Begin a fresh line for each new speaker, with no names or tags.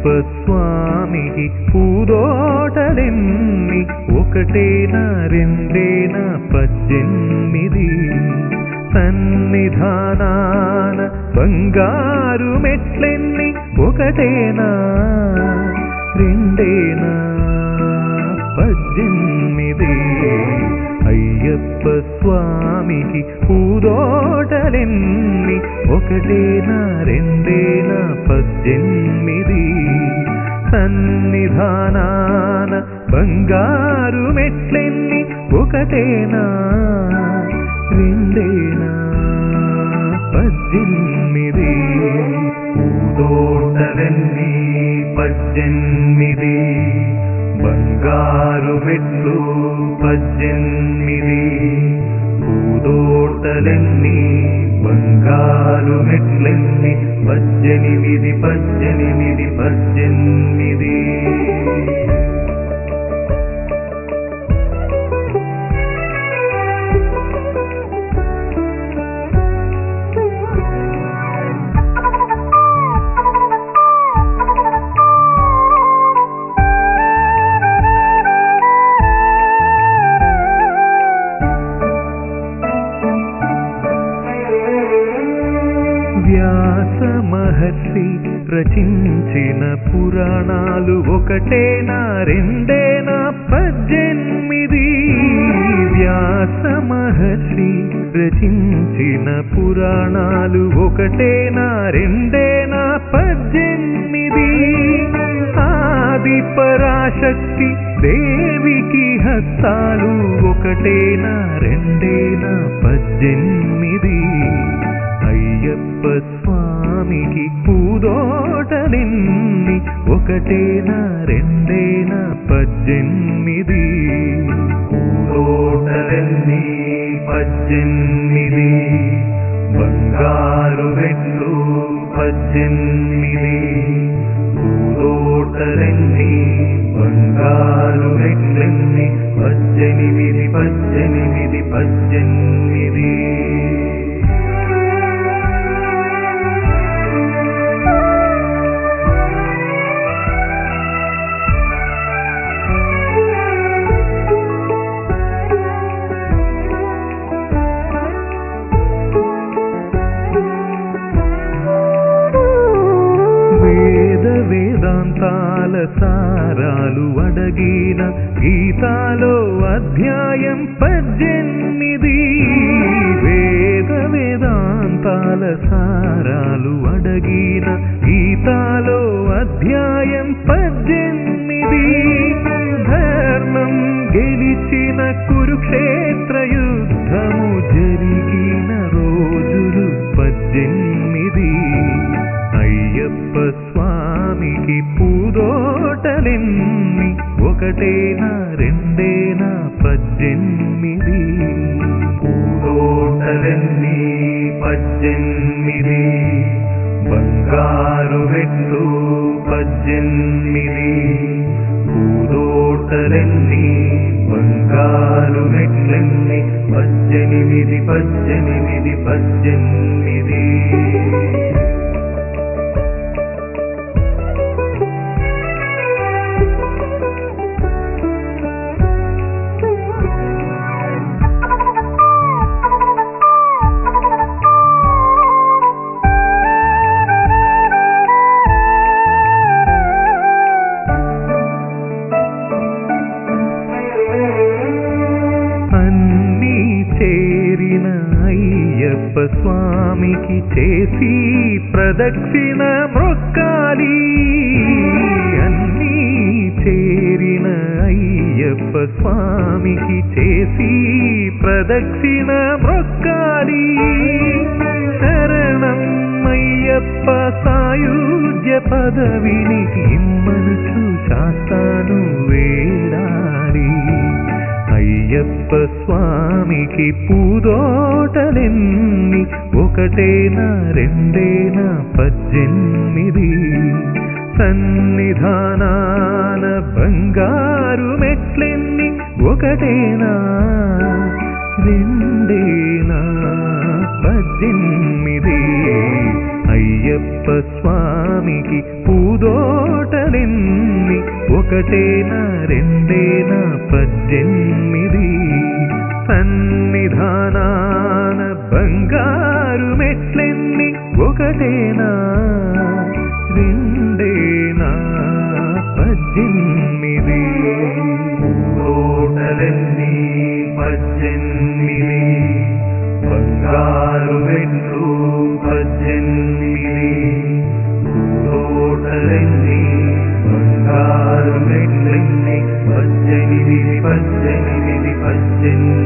స్వామికి పూదోటలెన్ని ఒకటేనా రెండేనా పద్దెనిమిది సన్నిధానాన బంగారు మెట్లెన్ని ఒకటేనా రెండేనా పద్దెనిమిది అయ్యప్ప స్వామికి పూదోటలెన్ని ఒకటేనా రెండేనా పద్దెనిమిది సన్నిధానాన బంగారు మెట్లెన్ని ఒకటేనా రెండేనా పద్దెనిమిది పూదోటలెన్ని పద్దెనిమిది బంగారు మెట్లు పద్దెనిమిది పూదోటలెన్ని బంగారు మెట్లెన్ని పద్దెనిమిది పద్దెనిమిది పద్దెనిమిది వ్యాస మహర్షి రచించిన పురాణాలు ఒకటేనా రెండేనా పద్దెనిమిది వ్యాస మహర్షి రచించిన పురాణాలు ఒకటేనా రెండేనా పద్దెనిమిది ఆది పరాశక్తి దేవికి హస్తాలు ఒకటేనా రెండేనా పద్దెనిమిది అయ్యప్ప స్వామికి పూదోటలెన్ని ఒకటేనా రెండేనా పద్దెనిమిది పూదోటలెన్ని పద్దెనిమిది బంగారు రెట్లు పద్దెనిమిది పూదోటలెన్ని బంగారు రెట్లెన్ని పద్దెనిమిది పద్దెనిమిది పద్దెనిమిది వేద వేదాంతాల సారాలు అడగిన గీతాలో అధ్యాయం పద్దెనిమిది వేద వేదాంతాల సారాలు అడగిన గీతాలో అధ్యాయం పద్దెనిమిది ధర్మం గెలిచిన కురుక్షేత్ర యుద్ధము జరిగిన రోజులు పద్దెనిమిది అయ్యప్ప స్వామికి పూదోటలెన్ని ఒకటేనా రెండేనా పద్దెనిమిది పూదోటలెన్ని పద్దెనిమిది బంగారు రెట్లు పద్దెనిమిది పూదోటలెన్ని బంగారు రెట్లెన్ని పద్దెనిమిది పద్దెనిమిది పద్దెనిమిది అన్నీ చేరిన అయ్యప్ప స్వామికి చేసి ప్రదక్షిణ మ్రొక్కాలి అన్నీ చేరిన అయ్యప్ప స్వామికి చేసి ప్రదక్షిణ మ్రొక్కాలి శరణం అయ్యప్ప సాయుధ్య పదవిని ఇమ్మనుచు శాస్తాను వేడాలి అయ్యప్ప స్వామికి పూదోటలెన్ని ఒకటేనా రెండేనా పద్దెనిమిది సన్నిధానాన బంగారు మెట్లెన్ని ఒకటేనా రెండేనా పద్దెనిమిది అయ్యప్ప స్వామికి పూదోట ఒకటేనా రెండేనా పద్దెనిమిది సన్నిధానాన బంగారు మెట్లెన్ని ఒకటేనా రెండేనా పద్దెనిమిది
తోటలన్నీ పద్దెనిమిది బంగారు వెన్ను పద్దెనిమిది తోటలన్నీ బంగారు వెన్నెన్ని పద్దెనిమిది పద్దెనిమిది పద్దెనిమిది